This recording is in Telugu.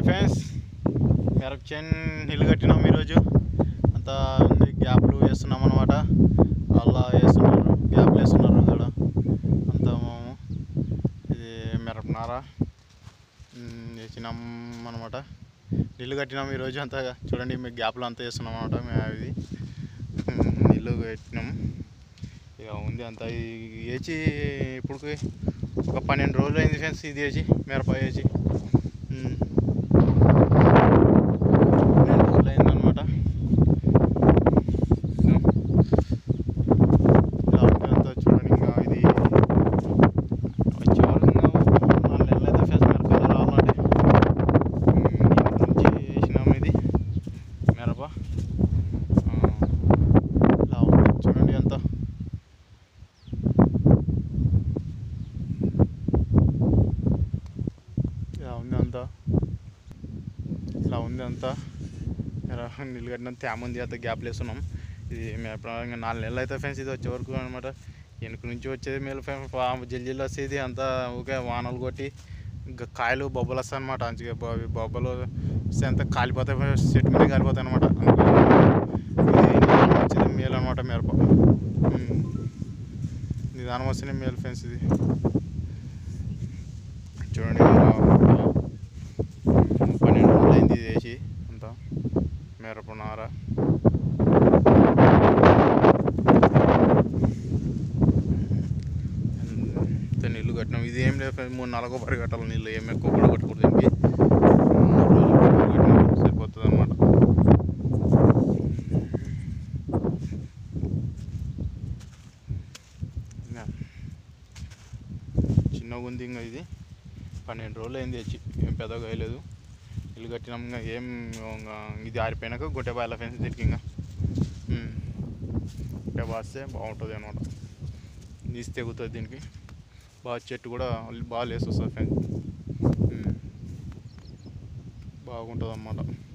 హాయ్ ఫ్రెండ్స్ మిరప చేను ఇల్లు కట్టినాం ఈరోజు అంతా ఉంది గ్యాప్లు వేస్తున్నాం అనమాట అలా వేస్తున్నారు గ్యాప్లు వేస్తున్నారు ఇక్కడ అంతా మేము ఇది మిరపనార ఉమ్, వేసినాం అనమాట ఇల్లు కట్టినాం ఈరోజు అంతా చూడండి మీ గ్యాప్లు అంతా వేస్తున్నాం అనమాట మేము ఇది ఉమ్, ఇల్లు కట్టినాం ఇక ఉంది అంతా ఇది వేసి ఇప్పుడు ఒక పన్నెండు రోజులు అయింది ఫ్రెండ్స్ ఇది వేసి మిరప వేసి ఉమ్. పన్నెండు రోజులు అయిందనమాట అంతా చూడండి ఇంకా ఇది వచ్చే వరకు ఇంకా నాలుగు నెలలు అయితే ఫ్రెండ్స్ మిరపకాయలు రావాలంటే ఉమ్, ఇంటి నుంచి వేసినాము ఇది మిరప ఆ, ఇలా ఉంది చూడండి అంతా ఇలా ఉంది అంతా ఇలా ఉంది అంతా ఇలా నీళ్ళు కట్టిన తేమ ఉంది అంత గ్యాప్ వేస్తున్నాం ఇది మేము ఎప్పుడు ఇంకా నాలుగు నెలలు అయితే ఫ్రెండ్స్ ఇది వచ్చే వరకు అనమాట వెనుక నుంచి వచ్చేది మేలు ఫ్రెండ్స్ జల్జీలు వచ్చేది అంతా ఊకే వానలు కొట్టి ఇంకా కాయలు బొబ్బలు వస్తాయి అనమాట అంచుగా అవి బొబ్బలు వస్తే అంతా కాలిపోతాయి friends. చెట్టు మీద కాలిపోతాయి అనమాట వచ్చేది మేలు అనమాట మిరప ఉమ్. నిదానం వస్తేనే మేలు ఫ్రెండ్స్ ఇది చూడండి పన్నెండు రోజులు అయింది ఇది వేసి అంతా మిరపనార అంత నీళ్ళు కట్టినాం ఇది ఏం లేదు ఫ్రెండ్స్, మూడు నాలుగో పరి కట్టాలి నీళ్ళు ఏం ఎక్కువ కూడా కట్టకూడదు దీనికి మూడు రోజులు కొబ్బరి కట్టినా సరిపోతుంది అనమాట చిన్నగా ఉంది ఇంకా ఇది పన్నెండు రోజులు అయింది వచ్చి ఏం పెద్దగా వేయలేదు ఇల్లు కట్టినాం ఇంకా ఏం ఇంకా ఇది ఆరిపోయినాక గుట్టె బాయిల ఫ్రెండ్స్ దీనికి ఇంకా ఉమ్. గుట్టె బాస్తే బాగుంటుంది అనమాట నీసి తెగుతుంది దీనికి బాగా చెట్టు కూడా బాగా లేసి వస్తుంది ఫ్రెండ్స్ బాగుంటుంది అన్నమాట